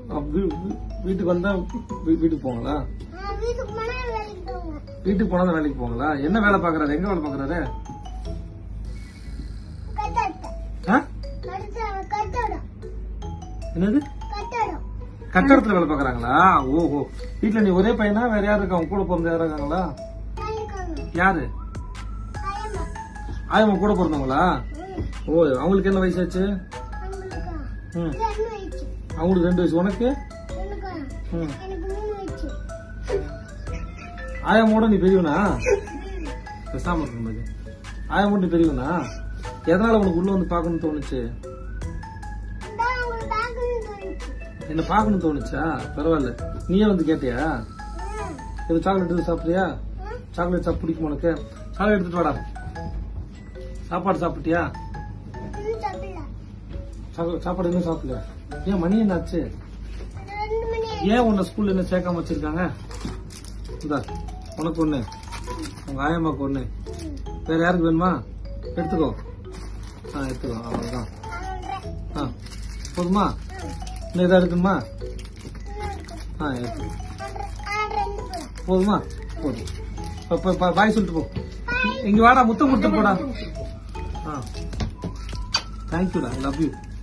அப்ப வீ- வீ- வீட்டுக்கு வந்தா வீ- வீட்டுக்கு போங்களா நான் வீட்டுக்கு போனா வேலைக்கு போவேன் வீட்டுக்கு போனா தான் வேலைக்கு போங்களா என்ன வேலை பாக்குறாரு எங்க வேலை பாக்குறாரு கட்டடம் ஆ? கட்டடம் கட்டடம் என்னது கட்டடம் கட்டடத்துல வேலை பாக்குறாங்களா ஓஹோ வீட்டுல நீ ஒரே பையனா வேற யாரு இருக்கா உன் கூட பிறந்த யாரும் இருக்காங்களா நாளைக்கு யாரு ஆயம்மா ஆயம்மா கூட பிறந்தவங்களா ம் ஓ அவங்களுக்கு என்ன வயசாச்சு அவங்களுக்கா ம் இது என்ன ஆயிடுச்சு அவங்களுக்கு ரெண்டு வயசு உனக்கு எனக்கா ம் எனக்கு மூணு ஆயிடுச்சு ஆயம்மோட நீ பெரியவனா பேசாம இருக்கணும் பாரு. ஆயம்மோட நீ பெரியவனா எதனால உனக்கு உள்ள வந்து பார்க்கணும்னு தோணுச்சு இதான் உங்களுக்கு பார்க்கணும்னு தோணுச்சு என்ன பார்க்கணும்னு தோணுச்சா பரவாயில்ல நீயே வந்து கேட்டியா ம் இது சாக்லேட் எதுவும் சாப்பிட்றியா ம் சாக்லேட் சாப்பிட பிடிக்கும் உனக்கு சாக்லேட் எடுத்துட்டு வாடா சாப்பாடு சாப்பிட்டியா இன்னும் சாப்பிடல சாப்பிட- சாப்பாடு இன்னும் சாப்பிடல ஏன் மணி என்னாச்சு ரெண்டு மணி ஏன் உன்னை ஸ்கூல்ல என்ன சேர்க்காம வச்சிருக்காங்க இந்தா உனக்கு ஒண்ணு உங்க ஆயம்மாக்கு ஒண்ணு வேற யாருக்கு வேணுமா எடுத்துக்கோ ஆ எடுத்துக்கோ அவ்வளவுதான் ஆயிடுச்சு ஆ போதுமா இன்னும் எதாவது எடுக்கணுமா ஆ எடுத்து ரெண்டு போல போதுமா போதும் இப்ப- இப்ப- இப்ப பாய் சொல்லிட்டு போ இங்க வாடா முத்தம் கொடுத்து போடா ஆ தேங்க்யூடா லவ் யூ